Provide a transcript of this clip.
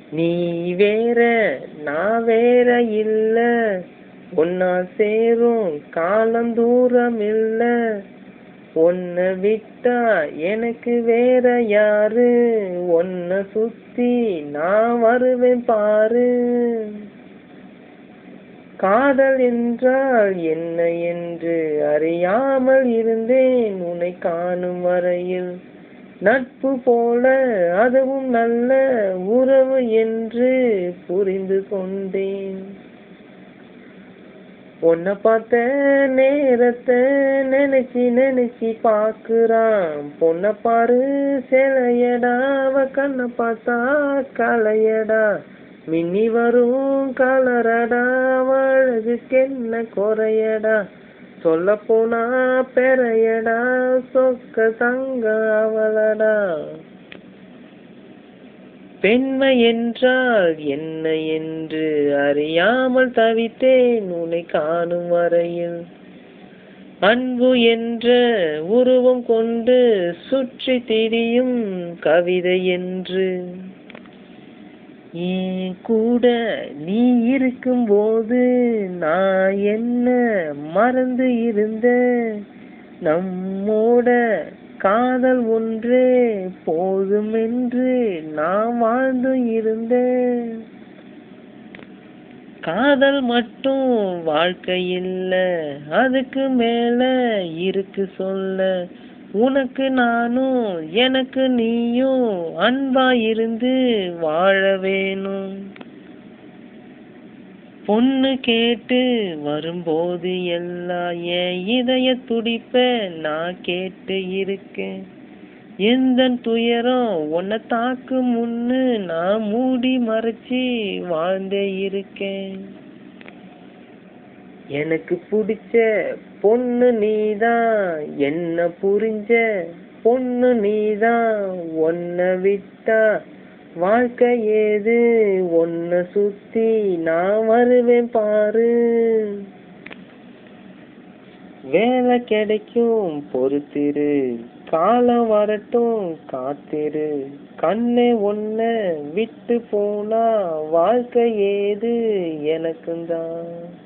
நீ வேற நான் வேற இல்ல ஒன்னா சேரும் காலம் தூரம் இல்ல உன்னை விட்டா எனக்கு வேற யாரு உன்னை சுத்தி நான் வருவேன் பாரு காதல் என்றால் என்ன என்று அறியாமல் இருந்தேன் உன்னை காணும் வரையில் நட்பு போல அதுவும் நல்ல உறவு என்று புரிந்து கொண்டேன் உன்னை பார்த்த நேரத்தை நினைச்சு நினைச்சு பாக்குறான் பொண்ணை பாரு சிலையடா அவ கண்ணை பார்த்தா கலையடா மின்னி வரும் கலரடா அழகுக்கு என்ன குறையடா சொல்ல போனா பெறையடா சொக்க தங்க அவளடா பெண்மை என்றால் என்ன என்று அறியாமல் தவித்தேன் உன்னை காணும் வரையில் அன்பு என்ற உருவம் கொண்டு சுற்றி திரியும் கவிதை என்று என் கூட நீ இருக்கும்போது நான் என்ன மறந்து இருந்த நம்மோட காதல் ஒன்றே போதும் என்று நான் வாழ்ந்து இருந்தேன் காதல் மட்டும் வாழ்க்கை இல்ல அதுக்கு மேல இருக்கு சொல்ல உனக்கு நானும் எனக்கு நீயும் அன்பா இருந்து வாழ வேணும் பொண்ணு கேட்டு வரும்போது எல்லாம் என் இதய துடிப்ப நான் கேட்டு இருக்கேன் எந்த துயரம் உன்னை தாக்கு முன்னு நான் மூடி மறைச்சி வாழ்ந்தே இருக்கேன் எனக்கு பிடிச்ச பொண்ணு நீதான் என்ன புரிஞ்ச பொண்ணு நீதான் உன்னை விட்டா வாழ்க்கை ஏது உன்னை சுத்தி நான் வருவேன் பாரு வேலை கிடைக்கும் பொறுத்திரு காலம் வரட்டும் காத்திரு கண்ணே ஒன்ன விட்டு போனா வாழ்க்கை ஏது எனக்குந்தான்